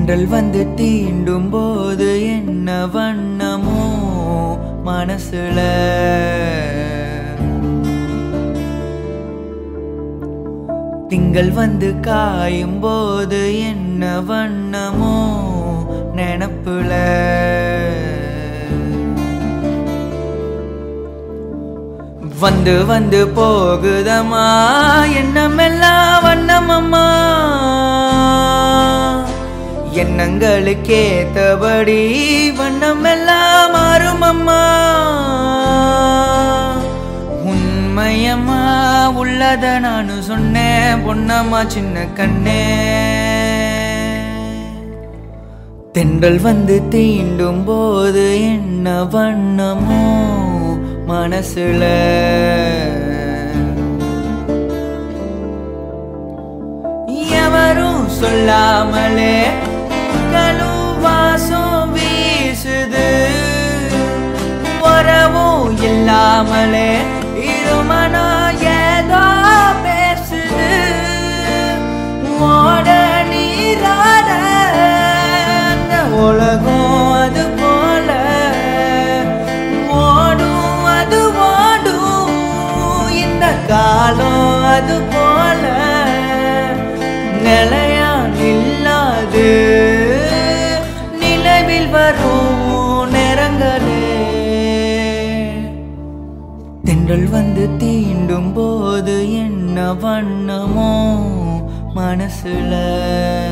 தென்றல் வந்து தீண்டும் போது என்ன வண்ணமோ மனசுல திங்கள் வந்து காயும் போது என்ன வண்ணமோ நினப்புல வந்து வந்து போகுதம்மா எண்ணமெல்லாம் வண்ணமம்மா எண்ணங்களுக்கேத்தபடி வண்ணமெல்லாம் மாறுமம்மா உண்மையம்மா உள்ளத நானும் சொன்னேன் பொன்னம்மா சின்ன கண்ணே தென்றல் வந்து தீண்டும் போது என்ன வண்ணமோ மனசுல எவரும் சொல்லாமலே களும் வாசம் வீசுது உறவும் இல்லாமலே இருமனா ஏதோ பேசுது ஓட நீராட அந்த உலகம் அது போல ஓடும் அது ஓடும் இந்த காலம் அது போல நிலையா நில்லாது நிலவில் வரும் நேரங்களே தென்றல் வந்து தீண்டும் போது என்ன வண்ணமோ மனசுல